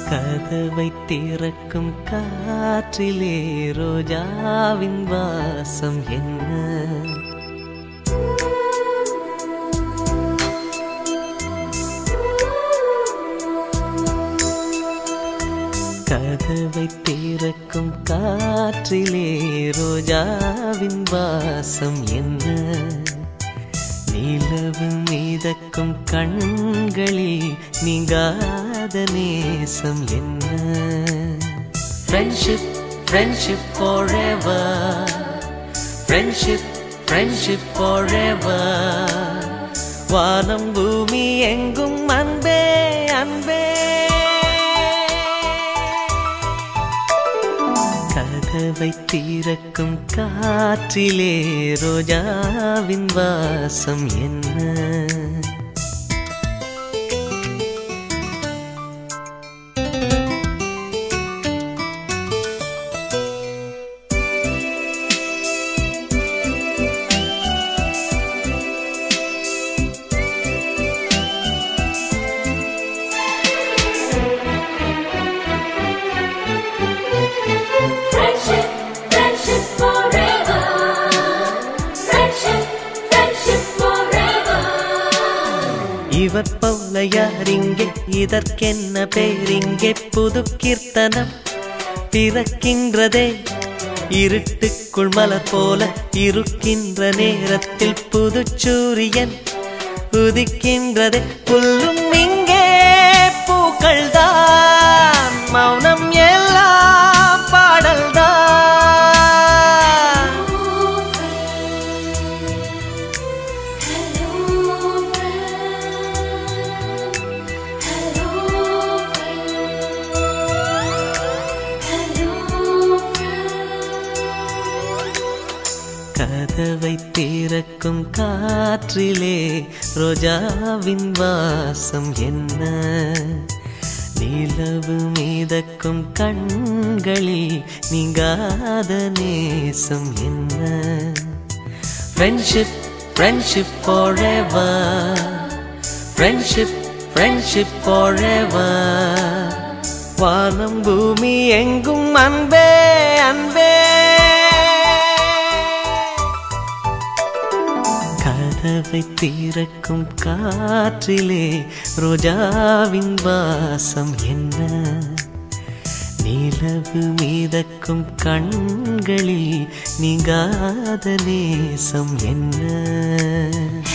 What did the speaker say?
கதவை திறக்கும் காற்றிலே ரோஜாவின் வாசம் என்ன கதவை திறக்கும் காற்றிலே ரோஜாவின் வாசம் என்ன நிலவு மீதக்கும் கண்களில் நீங்காத நேசம் என்ன friendship friendship forever friendship friendship forever வானம் பூமி எங்கும் அன்பே அன்பே கதவை திறக்கும் காற்றிலே ரோஜாவின் வாசம் என்ன Friendship, friendship forever. Friendship, friendship forever. இவர் போல யாரிங்கே இதற்கென்ன பேரிங்கே புது கீர்த்தனம் பிறக்கின்றதே இருட்டுக்குள் மலர் போல இருக்கின்ற நேரத்தில் புது சூரியன் உதிக்கின்றதே புல்லும் இங்கே பூக்கள் தான் மௌனம் எல்லாம் பாடல் தான் Hello, friend. Hello, friend. Hello, friend. கதவை திறக்கும் காற்றிலே ரோஜாவின் வாசம் என்ன நிலவு மீதக்கும் கண்களில் நீங்காத நேசம் என்ன friendship friendship forever friendship friendship forever வானம் பூமி எங்கும் அன்பே அன்பே கதவை திறக்கும் காற்றிலே ரோஜாவின் வாசம் என்ன நிலவு மீதக்கும் கண்களில் நீங்காத நேசம் என்ன